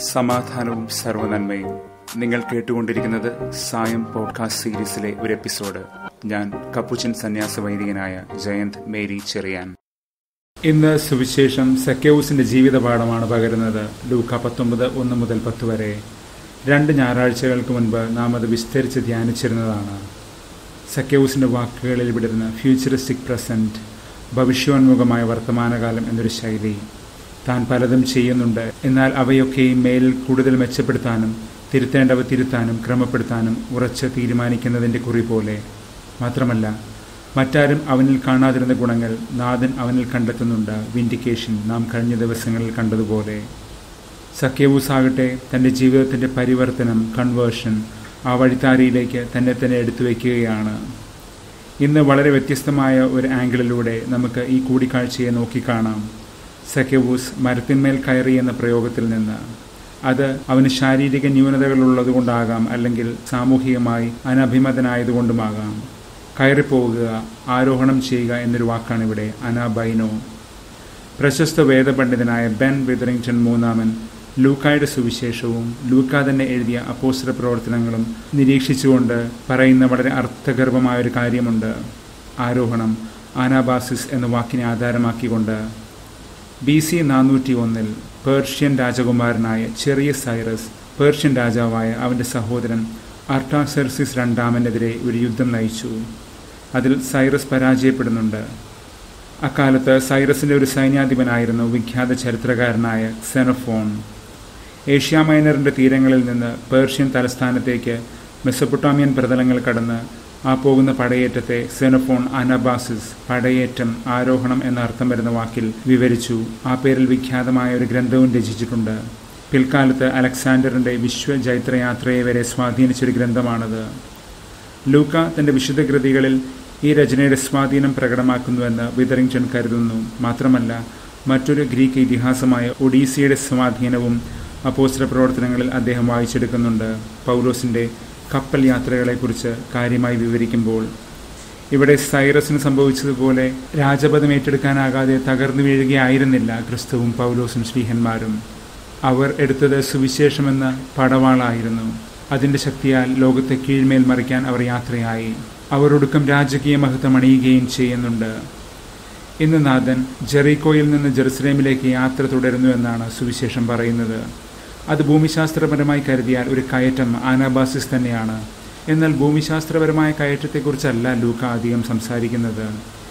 സമാധാനവും സർവനന്മയും നിങ്ങൾ കേട്ടുകൊണ്ടിരിക്കുന്നത് സായം പോഡ്കാസ്റ്റ് സീരീസിലെ ഒരു എപ്പിസോഡ് ഞാൻ കപ്പുച്ചൻ സന്യാസ വൈദികനായ ജയന്ത് മേരി ചെറിയാൻ ഇന്ന് സുവിശേഷം സക്കേവൂസിന്റെ ജീവിതപാഠമാണ് പകരുന്നത് ലൂക്ക പത്തൊമ്പത് ഒന്ന് മുതൽ പത്ത് വരെ രണ്ട് ഞായറാഴ്ചകൾക്ക് മുൻപ് നാം അത് വിസ്തരിച്ച് ധ്യാനിച്ചിരുന്നതാണ് സക്കേവൂസിന്റെ വാക്കുകളിൽ വിടുന്ന ഫ്യൂച്ചറിസ്റ്റിക് പ്രസന്റ് ഭവിഷ്യോന്മുഖമായ വർത്തമാനകാലം എന്നൊരു ശൈലി താൻ പലതും ചെയ്യുന്നുണ്ട് എന്നാൽ അവയൊക്കെയും മേലിൽ കൂടുതൽ മെച്ചപ്പെടുത്താനും തിരുത്തേണ്ടവ തിരുത്താനും ക്രമപ്പെടുത്താനും ഉറച്ച് തീരുമാനിക്കുന്നതിൻ്റെ കുറി പോലെ മാത്രമല്ല മറ്റാരും അവനിൽ കാണാതിരുന്ന ഗുണങ്ങൾ നാഥൻ അവനിൽ കണ്ടെത്തുന്നുണ്ട് വിൻഡിക്കേഷൻ നാം കഴിഞ്ഞ ദിവസങ്ങളിൽ കണ്ടതുപോലെ സഖ്യവൂസാകട്ടെ തൻ്റെ ജീവിതത്തിൻ്റെ പരിവർത്തനം കൺവേർഷൻ ആ വഴിത്താരിയിലേക്ക് തന്നെ തന്നെ എടുത്തു വയ്ക്കുകയാണ് ഇന്ന് വളരെ വ്യത്യസ്തമായ ഒരു ആംഗിളിലൂടെ നമുക്ക് ഈ കൂടിക്കാഴ്ചയെ നോക്കിക്കാണാം സഖ്യവൂസ് മരത്തിന്മേൽ കയറി എന്ന പ്രയോഗത്തിൽ നിന്ന് അത് അവന് ശാരീരിക ന്യൂനതകളുള്ളതുകൊണ്ടാകാം അല്ലെങ്കിൽ സാമൂഹികമായി അനഭിമതനായതുകൊണ്ടുമാകാം കയറിപ്പോവുക ആരോഹണം ചെയ്യുക എന്നൊരു വാക്കാണ് ഇവിടെ അനാബൈനോ പ്രശസ്ത വേദപണ്ഡിതനായ ബെൻ വിതറിംഗ്ടൺ മൂന്നാമൻ ലൂക്കായുടെ സുവിശേഷവും ലൂക്ക തന്നെ എഴുതിയ അപ്പോസ്റ്റർ പ്രവർത്തനങ്ങളും നിരീക്ഷിച്ചുകൊണ്ട് പറയുന്ന വളരെ അർത്ഥഗർഭമായ ഒരു കാര്യമുണ്ട് ആരോഹണം ആനാബാസിസ് എന്ന വാക്കിനെ ആധാരമാക്കിക്കൊണ്ട് ബി സി നാനൂറ്റി ഒന്നിൽ പേർഷ്യൻ രാജകുമാരനായ ചെറിയ സൈറസ് പേർഷ്യൻ രാജാവായ അവൻ്റെ സഹോദരൻ അർട്ടാസെർസിസ് രണ്ടാമനെതിരെ ഒരു യുദ്ധം നയിച്ചു അതിൽ സൈറസ് പരാജയപ്പെടുന്നുണ്ട് അക്കാലത്ത് സൈറസിൻ്റെ ഒരു സൈന്യാധിപനായിരുന്നു വിഖ്യാത ചരിത്രകാരനായ സെനഫോൺ ഏഷ്യ മൈനറിൻ്റെ തീരങ്ങളിൽ നിന്ന് പേർഷ്യൻ തലസ്ഥാനത്തേക്ക് മെസ്സപ്പൊട്ടാമിയൻ പ്രതലങ്ങൾ കടന്ന് ആ പോകുന്ന പടയേറ്റത്തെ സെനഫോൺ അനബാസിസ് പടയേറ്റം ആരോഹണം എന്ന അർത്ഥം വരുന്ന വാക്കിൽ വിവരിച്ചു ആ പേരിൽ വിഖ്യാതമായ ഒരു ഗ്രന്ഥവും രചിച്ചിട്ടുണ്ട് പിൽക്കാലത്ത് അലക്സാണ്ടറിന്റെ വിശ്വ ജൈത്രയാത്രയെ വരെ സ്വാധീനിച്ചൊരു ഗ്രന്ഥമാണത് ലൂക്ക തന്റെ വിശുദ്ധ കൃതികളിൽ ഈ രചനയുടെ സ്വാധീനം പ്രകടമാക്കുന്നുവെന്ന് വിതറിങ്ടൺ കരുതുന്നു മാത്രമല്ല മറ്റൊരു ഗ്രീക്ക് ഇതിഹാസമായ ഒഡീസിയുടെ സ്വാധീനവും അപ്പോസ്റ്റർ പ്രവർത്തനങ്ങളിൽ അദ്ദേഹം വായിച്ചെടുക്കുന്നുണ്ട് പൗലോസിന്റെ കപ്പൽ യാത്രകളെക്കുറിച്ച് കാര്യമായി വിവരിക്കുമ്പോൾ ഇവിടെ സൈറസിന് സംഭവിച്ചതുപോലെ രാജപദം ഏറ്റെടുക്കാനാകാതെ തകർന്നു വീഴുകയായിരുന്നില്ല ക്രിസ്തുവും പൗലോസും ശ്രീഹന്മാരും അവർ എടുത്തത് സുവിശേഷമെന്ന പടവാളായിരുന്നു അതിൻ്റെ ശക്തിയാൽ ലോകത്തെ കീഴ്മേൽ മറിക്കാൻ അവർ യാത്രയായി അവരൊടുക്കം രാജകീയ മഹത്വം അണിയുകയും ചെയ്യുന്നുണ്ട് ഇന്ന് നാഥൻ ജെറീക്കോയിൽ നിന്ന് ജെറുസലേമിലേക്ക് യാത്ര തുടരുന്നു എന്നാണ് സുവിശേഷം പറയുന്നത് അത് ഭൂമിശാസ്ത്രപരമായി കരുതിയാൽ ഒരു കയറ്റം ആനാബാസിസ് തന്നെയാണ് എന്നാൽ ഭൂമിശാസ്ത്രപരമായ കയറ്റത്തെക്കുറിച്ചല്ല ലൂക്ക അധികം സംസാരിക്കുന്നത്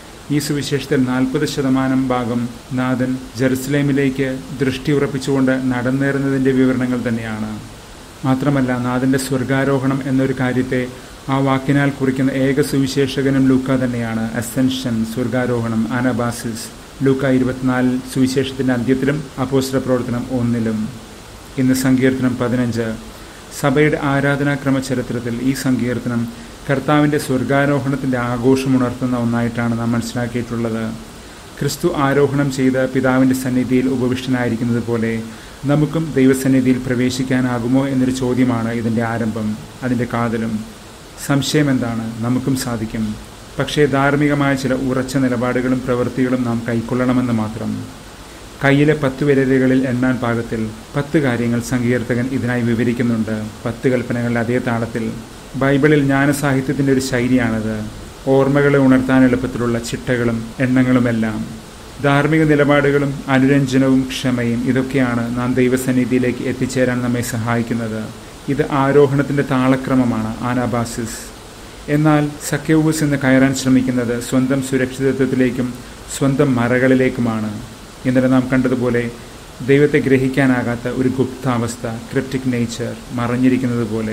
ഈ സുവിശേഷത്തിൽ നാൽപ്പത് ശതമാനം ഭാഗം നാഥൻ ജെറുസലേമിലേക്ക് ദൃഷ്ടി ഉറപ്പിച്ചുകൊണ്ട് നടന്നേറുന്നതിൻ്റെ വിവരണങ്ങൾ തന്നെയാണ് മാത്രമല്ല നാഥൻ്റെ സ്വർഗാരോഹണം എന്നൊരു കാര്യത്തെ ആ വാക്കിനാൽ കുറിക്കുന്ന ഏക സുവിശേഷകനും ലൂക്ക തന്നെയാണ് അസെൻഷൻ സ്വർഗാരോഹണം അനബാസിസ് ലൂക്ക ഇരുപത്തിനാലിൽ സുവിശേഷത്തിൻ്റെ അന്ത്യത്തിലും അപ്പോസ്റ്റർ പ്രവർത്തനം ഒന്നിലും ഇന്ന് സങ്കീർത്തനം പതിനഞ്ച് സഭയുടെ ആരാധനാക്രമ ചരിത്രത്തിൽ ഈ സങ്കീർത്തനം കർത്താവിൻ്റെ സ്വർഗാരോഹണത്തിൻ്റെ ആഘോഷമുണർത്തുന്ന ഒന്നായിട്ടാണ് നാം മനസ്സിലാക്കിയിട്ടുള്ളത് ക്രിസ്തു ആരോഹണം ചെയ്ത് പിതാവിൻ്റെ സന്നിധിയിൽ ഉപവിഷ്ടനായിരിക്കുന്നത് പോലെ നമുക്കും ദൈവസന്നിധിയിൽ പ്രവേശിക്കാനാകുമോ എന്നൊരു ചോദ്യമാണ് ഇതിൻ്റെ ആരംഭം അതിൻ്റെ കാതലും സംശയം എന്താണ് നമുക്കും സാധിക്കും പക്ഷേ ധാർമ്മികമായ ചില ഉറച്ച നിലപാടുകളും പ്രവൃത്തികളും നാം കൈക്കൊള്ളണമെന്ന് മാത്രം കയ്യിലെ പത്ത് വിരലുകളിൽ എണ്ണാൻ പാകത്തിൽ പത്ത് കാര്യങ്ങൾ സങ്കീർത്തകൻ ഇതിനായി വിവരിക്കുന്നുണ്ട് പത്ത് കൽപ്പനകളുടെ അതേ താളത്തിൽ ബൈബിളിൽ ജ്ഞാനസാഹിത്യത്തിൻ്റെ ഒരു ശൈലിയാണത് ഓർമ്മകളെ ഉണർത്താൻ എളുപ്പത്തിലുള്ള ചിട്ടകളും എണ്ണങ്ങളുമെല്ലാം ധാർമ്മിക നിലപാടുകളും അനുരഞ്ജനവും ക്ഷമയും ഇതൊക്കെയാണ് നാം ദൈവസന്നിധിയിലേക്ക് എത്തിച്ചേരാൻ നമ്മെ സഹായിക്കുന്നത് ഇത് ആരോഹണത്തിൻ്റെ താളക്രമമാണ് ആനാബാസിസ് എന്നാൽ സഖ്യവൂസ് എന്ന് കയറാൻ ശ്രമിക്കുന്നത് സ്വന്തം സുരക്ഷിതത്വത്തിലേക്കും സ്വന്തം മറകളിലേക്കുമാണ് ഇന്നലെ നാം കണ്ടതുപോലെ ദൈവത്തെ ഗ്രഹിക്കാനാകാത്ത ഒരു ഗുപ്താവസ്ഥ ക്രിപ്റ്റിക് നേച്ചർ മറഞ്ഞിരിക്കുന്നത് പോലെ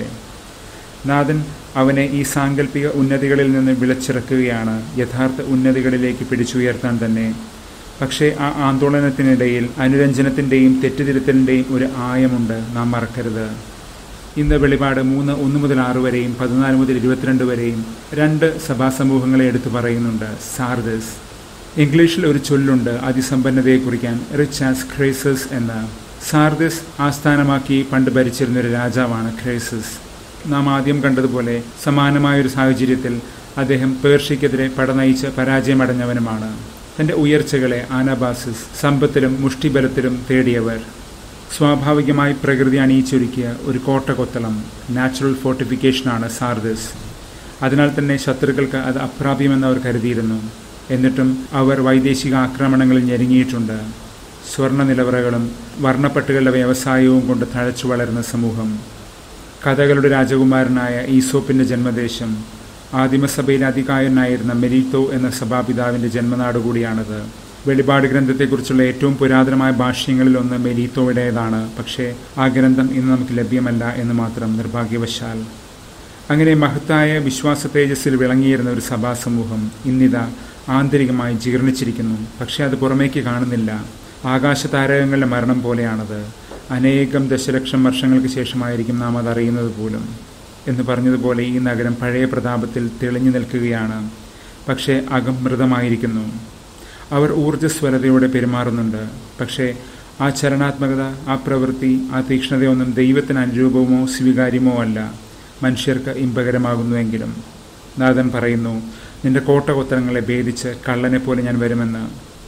നാഥൻ അവനെ ഈ സാങ്കല്പിക ഉന്നതികളിൽ നിന്ന് വിളച്ചിറക്കുകയാണ് യഥാർത്ഥ ഉന്നതികളിലേക്ക് പിടിച്ചുയർത്താൻ തന്നെ പക്ഷേ ആ ആന്തോളനത്തിനിടയിൽ അനുരഞ്ജനത്തിൻ്റെയും തെറ്റുതിരുത്തലിൻ്റെയും ഒരു ആയമുണ്ട് നാം മറക്കരുത് ഇന്ന് വെളിപാട് മൂന്ന് ഒന്ന് മുതൽ ആറ് വരെയും പതിനാല് മുതൽ ഇരുപത്തിരണ്ട് വരെയും രണ്ട് സഭാസമൂഹങ്ങളെ എടുത്തു പറയുന്നുണ്ട് സാർദസ് ഇംഗ്ലീഷിൽ ഒരു ചൊല്ലുണ്ട് അതിസമ്പന്നതയെ കുറിക്കാൻ റിച്ച് ആസ് ക്രേസസ് എന്ന് സാർദസ് ആസ്ഥാനമാക്കി പണ്ട് ഭരിച്ചിരുന്ന ഒരു രാജാവാണ് ക്രേസസ് നാം ആദ്യം കണ്ടതുപോലെ സമാനമായൊരു സാഹചര്യത്തിൽ അദ്ദേഹം പേർഷ്യക്കെതിരെ പടനയിച്ച് പരാജയമടഞ്ഞവനുമാണ് തന്റെ ഉയർച്ചകളെ ആനാബാസിസ് സമ്പത്തിലും മുഷ്ടിബലത്തിലും തേടിയവർ സ്വാഭാവികമായി പ്രകൃതി അണിയിച്ചൊരുക്കിയ ഒരു കോട്ട കൊത്തളം നാച്ചുറൽ ഫോർട്ടിഫിക്കേഷനാണ് സാർദസ് അതിനാൽ തന്നെ ശത്രുക്കൾക്ക് അത് അപ്രാപ്യമെന്ന് അവർ കരുതിയിരുന്നു എന്നിട്ടും അവർ വൈദേശിക ആക്രമണങ്ങളിൽ ഞെരുങ്ങിയിട്ടുണ്ട് സ്വർണ്ണ നിലവറകളും വർണ്ണപ്പട്ടുകളുടെ വ്യവസായവും കൊണ്ട് തഴച്ചു വളരുന്ന സമൂഹം കഥകളുടെ രാജകുമാരനായ ഈസോപ്പിന്റെ ജന്മദേശം ആദിമസഭയിലെ അധികായനായിരുന്ന മെരീത്തോ എന്ന സഭാപിതാവിന്റെ ജന്മനാട് കൂടിയാണത് വെളിപാട് ഗ്രന്ഥത്തെക്കുറിച്ചുള്ള ഏറ്റവും പുരാതനമായ ഭാഷ്യങ്ങളിൽ ഒന്ന് മെലീത്തോയുടേതാണ് പക്ഷേ ആ ഗ്രന്ഥം ഇന്ന് നമുക്ക് ലഭ്യമല്ല എന്ന് മാത്രം നിർഭാഗ്യവശാൽ അങ്ങനെ മഹത്തായ വിശ്വാസ തേജസ്സിൽ വിളങ്ങിയിരുന്ന ഒരു സഭാ സമൂഹം ഇന്നിതാ ആന്തരികമായി ജീർണിച്ചിരിക്കുന്നു പക്ഷെ അത് പുറമേക്ക് കാണുന്നില്ല ആകാശതാരകങ്ങളുടെ മരണം പോലെയാണത് അനേകം ദശലക്ഷം വർഷങ്ങൾക്ക് ശേഷമായിരിക്കും നാം അത് അറിയുന്നത് പോലും എന്ന് പറഞ്ഞതുപോലെ ഈ നഗരം പഴയ പ്രതാപത്തിൽ തെളിഞ്ഞു നിൽക്കുകയാണ് പക്ഷേ അകം മൃതമായിരിക്കുന്നു അവർ ഊർജ്ജസ്വലതയോടെ പെരുമാറുന്നുണ്ട് പക്ഷേ ആ ചലനാത്മകത ആ പ്രവൃത്തി ആ തീക്ഷ്ണതയൊന്നും ദൈവത്തിന് അനുരൂപമോ സ്വീകാര്യമോ അല്ല മനുഷ്യർക്ക് ഇമ്പകരമാകുന്നുവെങ്കിലും നാഥൻ പറയുന്നു നിന്റെ കോട്ടകൊത്തരങ്ങളെ ഭേദിച്ച് കള്ളനെ പോലെ ഞാൻ വരുമെന്ന്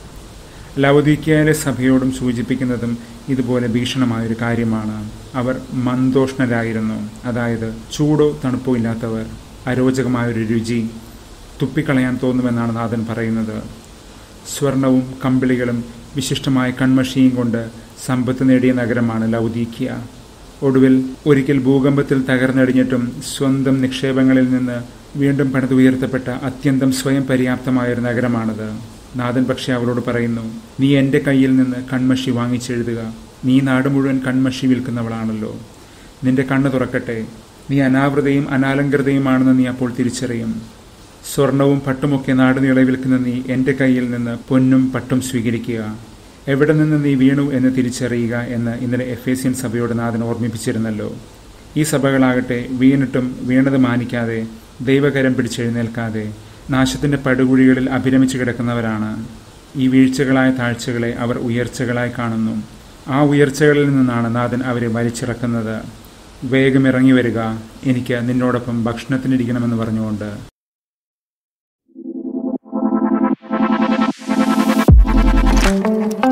ലവദീക്കയിലെ സഭയോടും സൂചിപ്പിക്കുന്നതും ഇതുപോലെ ഭീഷണമായൊരു കാര്യമാണ് അവർ മന്ദോഷ്ണരായിരുന്നു അതായത് ചൂടോ തണുപ്പോ ഇല്ലാത്തവർ അരോചകമായൊരു രുചി തുപ്പിക്കളയാൻ തോന്നുമെന്നാണ് നാഥൻ പറയുന്നത് സ്വർണവും കമ്പിളികളും വിശിഷ്ടമായ കൺമഷിയും കൊണ്ട് സമ്പത്ത് നേടിയ നഗരമാണ് ലൗദീക്കിയ ഒടുവിൽ ഒരിക്കൽ ഭൂകമ്പത്തിൽ തകർന്നടിഞ്ഞിട്ടും സ്വന്തം നിക്ഷേപങ്ങളിൽ നിന്ന് വീണ്ടും പണിതുയർത്തപ്പെട്ട അത്യന്തം സ്വയം പര്യാപ്തമായൊരു നഗരമാണത് നാഥൻ പക്ഷെ അവളോട് പറയുന്നു നീ എൻ്റെ കയ്യിൽ നിന്ന് കൺമഷി വാങ്ങിച്ചെഴുതുക നീ നാട് മുഴുവൻ കൺമഷി വിൽക്കുന്നവളാണല്ലോ നിന്റെ കണ്ണ് തുറക്കട്ടെ നീ അനാവൃതയും അനാലങ്കൃതയുമാണെന്ന് നീ അപ്പോൾ തിരിച്ചറിയും സ്വർണവും പട്ടുമൊക്കെ നാടുനീളെ വിൽക്കുന്ന നീ എൻ്റെ കയ്യിൽ നിന്ന് പൊന്നും പട്ടും സ്വീകരിക്കുക എവിടെ നിന്ന് നീ വീണു എന്ന് തിരിച്ചറിയുക എന്ന് ഇന്നലെ എഫ് എസിയൻ സഭയോട് നാഥൻ ഓർമ്മിപ്പിച്ചിരുന്നല്ലോ ഈ സഭകളാകട്ടെ വീണിട്ടും വീണത് മാനിക്കാതെ ദൈവകരം പിടിച്ചെഴുന്നേൽക്കാതെ നാശത്തിന്റെ പടുകുഴികളിൽ അഭിരമിച്ചു കിടക്കുന്നവരാണ് ഈ വീഴ്ചകളായ താഴ്ചകളെ അവർ ഉയർച്ചകളായി കാണുന്നു ആ ഉയർച്ചകളിൽ നിന്നാണ് നാഥൻ അവരെ വലിച്ചിറക്കുന്നത് വേഗം ഇറങ്ങി വരിക എനിക്ക് നിന്നോടൊപ്പം ഭക്ഷണത്തിനിരിക്കണമെന്ന് പറഞ്ഞുകൊണ്ട് thank you